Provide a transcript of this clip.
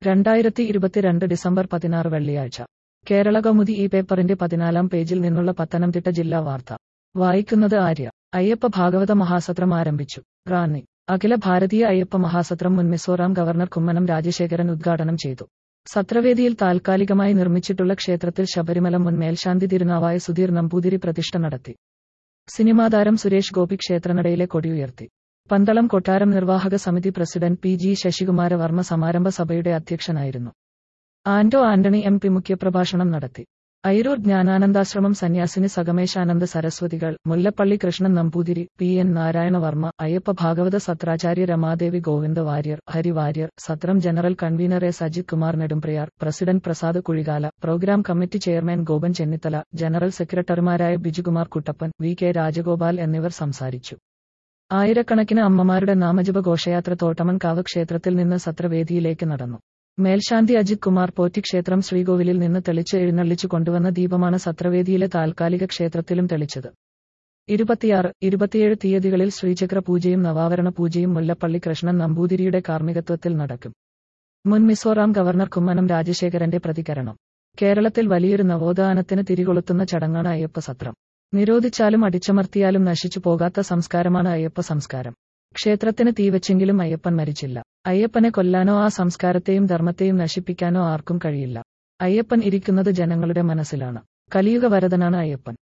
രണ്ടായിരത്തി ഇരുപത്തിരണ്ട് ഡിസംബർ പതിനാറ് വെള്ളിയാഴ്ച കേരള കൗമുദി ഈ പേപ്പറിന്റെ പതിനാലാം പേജിൽ നിന്നുള്ള പത്തനംതിട്ട ജില്ലാ വാർത്ത വായിക്കുന്നത് ആര്യ അയ്യപ്പ ഭാഗവത മഹാസത്രം ആരംഭിച്ചു റാന്നി അഖില ഭാരതീയ അയ്യപ്പ മഹാസത്രം മുൻ മിസോറാം ഗവർണർ കുമ്മനം രാജശേഖരൻ ഉദ്ഘാടനം ചെയ്തു സത്രവേദിയിൽ താൽക്കാലികമായി നിർമ്മിച്ചിട്ടുള്ള ക്ഷേത്രത്തിൽ ശബരിമല മുൻ മേൽശാന്തി തിരുനാവായ സുധീർ നമ്പൂതിരി പ്രതിഷ്ഠ നടത്തി സിനിമാതാരം സുരേഷ് ഗോപി ക്ഷേത്രനടയിലെ കൊടിയുയർത്തി പന്തളം കൊട്ടാരം നിർവാഹക സമിതി പ്രസിഡന്റ് പി ജി ശശികുമാര വർമ്മ സമാരംഭ സഭയുടെ അധ്യക്ഷനായിരുന്നു ആന്റോ ആന്റണി എം പി മുഖ്യപ്രഭാഷണം നടത്തി ഐരൂർ ജ്ഞാനാനന്ദാശ്രമം സന്യാസിനി സഗമേശാനന്ദ സരസ്വതികൾ മുല്ലപ്പള്ളി കൃഷ്ണൻ നമ്പൂതിരി പി എൻ നാരായണവർമ്മ അയ്യപ്പ ഭാഗവത സത്രാചാര്യ രമാദേവി ഗോവിന്ദ വാര്യർ ഹരി വാര്യർ സത്രം general convener S Ajith Kumar Nedumprayar president Prasad Kuzhikala program committee chairman Gopan Chennithala general സെക്രട്ടറിമാരായ ബിജുകുമാർ കുട്ടപ്പൻ വി കെ രാജഗോപാൽ എന്നിവർ സംസാരിച്ചു ആയിരക്കണക്കിന് അമ്മമാരുടെ നാമജപ ഘോഷയാത്ര തോട്ടമൻകാവ് ക്ഷേത്രത്തിൽ നിന്ന് സത്രവേദിയിലേക്ക് നടന്നു മേൽശാന്തി അജിത് കുമാർ പോറ്റി ക്ഷേത്രം ശ്രീകോവിലിൽ നിന്ന് തെളിച്ച് എഴുന്നള്ളിച്ചു കൊണ്ടുവന്ന ദീപമാണ് സത്രവേദിയിലെ താൽക്കാലിക ക്ഷേത്രത്തിലും തെളിച്ചത് ഇരുപത്തിയാറ് ഇരുപത്തിയേഴ് തീയതികളിൽ ശ്രീചക്ര പൂജയും നവാവരണ പൂജയും മുല്ലപ്പള്ളി കൃഷ്ണൻ നമ്പൂതിരിയുടെ കാർമ്മികത്വത്തിൽ നടക്കും മുൻ മിസോറാം ഗവർണർ കുമ്മനം രാജശേഖരന്റെ പ്രതികരണം കേരളത്തിൽ വലിയൊരു നവോത്ഥാനത്തിന് തിരികൊളുത്തുന്ന ചടങ്ങാണ് അയ്യപ്പ സത്രം നിരോധിച്ചാലും അടിച്ചമർത്തിയാലും നശിച്ചു പോകാത്ത സംസ്കാരമാണ് അയ്യപ്പ സംസ്കാരം ക്ഷേത്രത്തിന് തീവച്ചെങ്കിലും അയ്യപ്പൻ മരിച്ചില്ല അയ്യപ്പനെ കൊല്ലാനോ ആ സംസ്കാരത്തെയും ധർമ്മത്തെയും നശിപ്പിക്കാനോ ആർക്കും കഴിയില്ല അയ്യപ്പൻ ഇരിക്കുന്നത് ജനങ്ങളുടെ മനസ്സിലാണ് കലിയുഗ വരദനാണ് അയ്യപ്പൻ